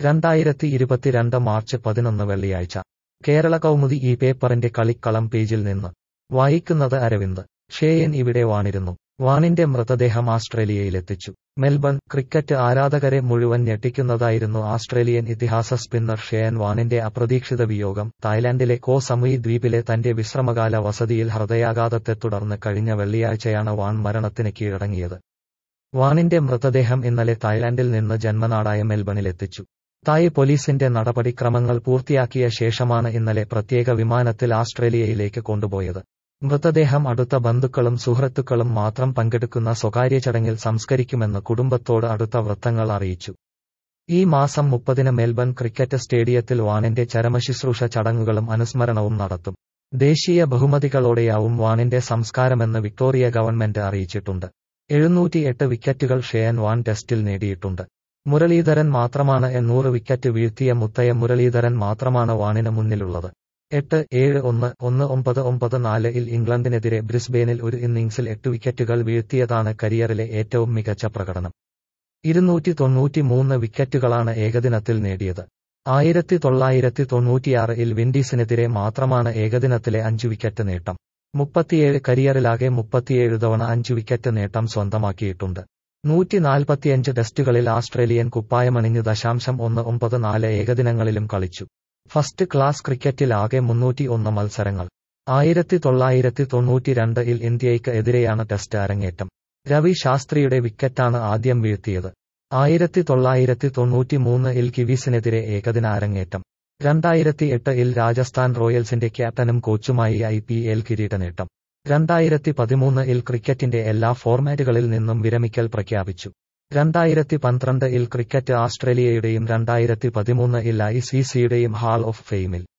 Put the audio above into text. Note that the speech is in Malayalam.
രണ്ടായിരത്തി ഇരുപത്തിരണ്ട് മാർച്ച് പതിനൊന്ന് വെള്ളിയാഴ്ച കേരള കൗമുദി ഈ പേപ്പറിന്റെ കളിക്കളം പേജിൽ നിന്ന് വായിക്കുന്നത് അരവിന്ദ് ഷേയൻ ഇവിടെ വാണിരുന്നു വാണിന്റെ മൃതദേഹം ആസ്ട്രേലിയയിലെത്തിച്ചു മെൽബൺ ക്രിക്കറ്റ് ആരാധകരെ മുഴുവൻ ഞെട്ടിക്കുന്നതായിരുന്നു ആസ്ട്രേലിയൻ ഇതിഹാസ സ്പിന്നർ ഷേയൻ വാണിന്റെ അപ്രതീക്ഷിത വിയോഗം തായ്ലാന്റിലെ കോ സമൂയി ദ്വീപിലെ തന്റെ വിശ്രമകാല വസതിയിൽ ഹൃദയാഘാതത്തെ തുടർന്ന് കഴിഞ്ഞ വെള്ളിയാഴ്ചയാണ് വാൺ മരണത്തിന് കീഴടങ്ങിയത് വാണിന്റെ മൃതദേഹം ഇന്നലെ തായ്ലാന്റിൽ നിന്ന് ജന്മനാടായ മെൽബണിലെത്തിച്ചു തായ് പോലീസിന്റെ നടപടിക്രമങ്ങൾ പൂർത്തിയാക്കിയ ശേഷമാണ് ഇന്നലെ പ്രത്യേക വിമാനത്തിൽ ആസ്ട്രേലിയയിലേക്ക് കൊണ്ടുപോയത് മൃതദേഹം അടുത്ത ബന്ധുക്കളും സുഹൃത്തുക്കളും മാത്രം പങ്കെടുക്കുന്ന സ്വകാര്യ ചടങ്ങിൽ സംസ്കരിക്കുമെന്ന് കുടുംബത്തോട് അടുത്ത വൃത്തങ്ങൾ അറിയിച്ചു ഈ മാസം മുപ്പതിന് മെൽബൺ ക്രിക്കറ്റ് സ്റ്റേഡിയത്തിൽ വാണിന്റെ ചരമശുശ്രൂഷ ചടങ്ങുകളും അനുസ്മരണവും നടത്തും ദേശീയ ബഹുമതികളോടെയാവും വാണിന്റെ സംസ്കാരമെന്ന് വിക്ടോറിയ ഗവൺമെന്റ് അറിയിച്ചിട്ടുണ്ട് എഴുന്നൂറ്റിയെട്ട് വിക്കറ്റുകൾ ഷെയൻ വാൻ ടെസ്റ്റിൽ നേടിയിട്ടുണ്ട് മുരളീധരൻ മാത്രമാണ് എണ്ണൂറ് വിക്കറ്റ് വീഴ്ത്തിയ മുത്തയ മുരളീധരൻ മാത്രമാണ് വാണിന് മുന്നിലുള്ളത് എട്ട് ഏഴ് ഒന്ന് ഒന്ന് ഒമ്പത് ഒമ്പത് നാല് ഇൽ ഇംഗ്ലണ്ടിനെതിരെ ബ്രിസ്ബെയിനിൽ ഒരു ഇന്നിംഗ്സിൽ എട്ട് വിക്കറ്റുകൾ വീഴ്ത്തിയതാണ് കരിയറിലെ ഏറ്റവും മികച്ച പ്രകടനം ഇരുന്നൂറ്റി തൊണ്ണൂറ്റി മൂന്ന് വിക്കറ്റുകളാണ് ഏകദിനത്തിൽ നേടിയത് ആയിരത്തി തൊള്ളായിരത്തി തൊണ്ണൂറ്റിയാറ് ഇൽ വിൻഡീസിനെതിരെ മാത്രമാണ് ഏകദിനത്തിലെ അഞ്ചു വിക്കറ്റ് നേട്ടം മുപ്പത്തിയേഴ് കരിയറിലാകെ മുപ്പത്തിയേഴ് തവണ അഞ്ചു വിക്കറ്റ് നേട്ടം സ്വന്തമാക്കിയിട്ടുണ്ട് നൂറ്റി നാൽപ്പത്തിയഞ്ച് ടെസ്റ്റുകളിൽ ആസ്ട്രേലിയൻ കുപ്പായമണിഞ്ഞ് ദശാംശം ഒന്ന് ഒമ്പത് നാല് ഏകദിനങ്ങളിലും കളിച്ചു ഫസ്റ്റ് ക്ലാസ് ക്രിക്കറ്റിൽ ആകെ മുന്നൂറ്റി ഒന്ന് മത്സരങ്ങൾ ആയിരത്തി തൊള്ളായിരത്തി തൊണ്ണൂറ്റിരണ്ട് ഇൽ ഇന്ത്യയ്ക്ക് എതിരെയാണ് ടെസ്റ്റ് അരങ്ങേറ്റം രവി ശാസ്ത്രിയുടെ വിക്കറ്റാണ് ആദ്യം വീഴ്ത്തിയത് ആയിരത്തി തൊള്ളായിരത്തി തൊണ്ണൂറ്റി മൂന്ന് ഇൽ കിവീസിനെതിരെ ഏകദിന അരങ്ങേറ്റം രണ്ടായിരത്തി എട്ട് ഇൽ രാജസ്ഥാൻ റോയൽസിന്റെ ക്യാപ്റ്റനും കോച്ചുമായി ഐ പി എൽ കിരീട നേട്ടം രണ്ടായിരത്തി പതിമൂന്ന് ഇൽ ക്രിക്കറ്റിന്റെ എല്ലാ ഫോർമാറ്റുകളിൽ നിന്നും വിരമിക്കൽ പ്രഖ്യാപിച്ചു രണ്ടായിരത്തി പന്ത്രണ്ട് ഇൽ ക്രിക്കറ്റ് ആസ്ട്രേലിയയുടെയും രണ്ടായിരത്തി പതിമൂന്ന് ഇൽ ഐ സി സിയുടെയും ഹാൾ ഓഫ് ഫെയിമിൽ